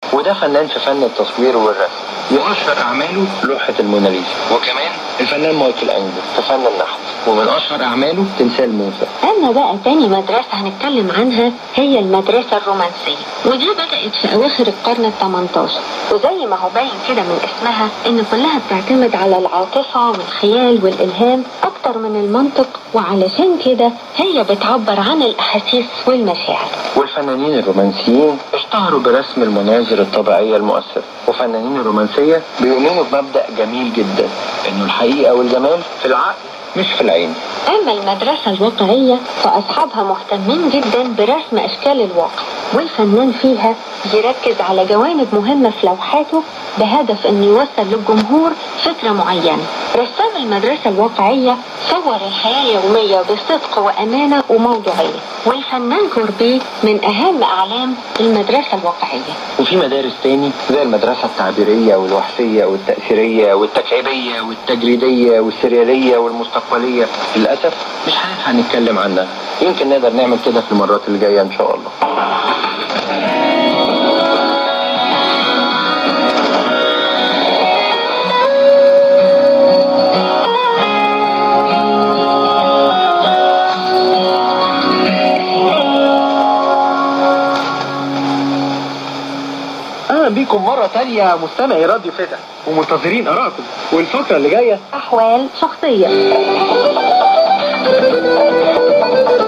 وده فنان في فن التصوير والرسم واشهر اعماله لوحه الموناليزا وكمان الفنان مايكل انجل في فن النحت ومن اشهر اعماله تمثال موسى أما بقى تاني مدرسة هنتكلم عنها هي المدرسة الرومانسية ودي بدأت في أواخر القرن ال 18 وزي ما هو باين كده من اسمها إن كلها بتعتمد على العاطفة والخيال والإلهام أكتر من المنطق وعلشان كده هي بتعبر عن الأحاسيس والمشاعر والفنانين الرومانسيين اشتهروا برسم المناظر الطبيعية المؤثرة وفنانين الرومانسية بيؤمنوا بمبدأ جميل جدا انه الحقيقة والجمال في العقل مش في العين أما المدرسة الواقعية فأصحابها مهتمين جدا برسم أشكال الواقع والفنان فيها يركز على جوانب مهمة في لوحاته بهدف أنه يوصل للجمهور فكرة معينة رسام المدرسة الواقعية صور الحياة اليومية بصدق وأمانة وموضوعية والفنان كوربي من أهم أعلام المدرسة الواقعية وفي مدارس تاني زي المدرسة التعبيرية والوحشية والتأثيرية والتكعيبية والتجريدية والسريالية والمستقبلية للأسف مش هنلحق نتكلم عنها يمكن نقدر نعمل كده في المرات اللي جاية إن شاء الله اهلا بيكم مرة تانية مستمعي راديو فتح ومنتظرين ارائكم والفقرة اللي جاية أحوال شخصية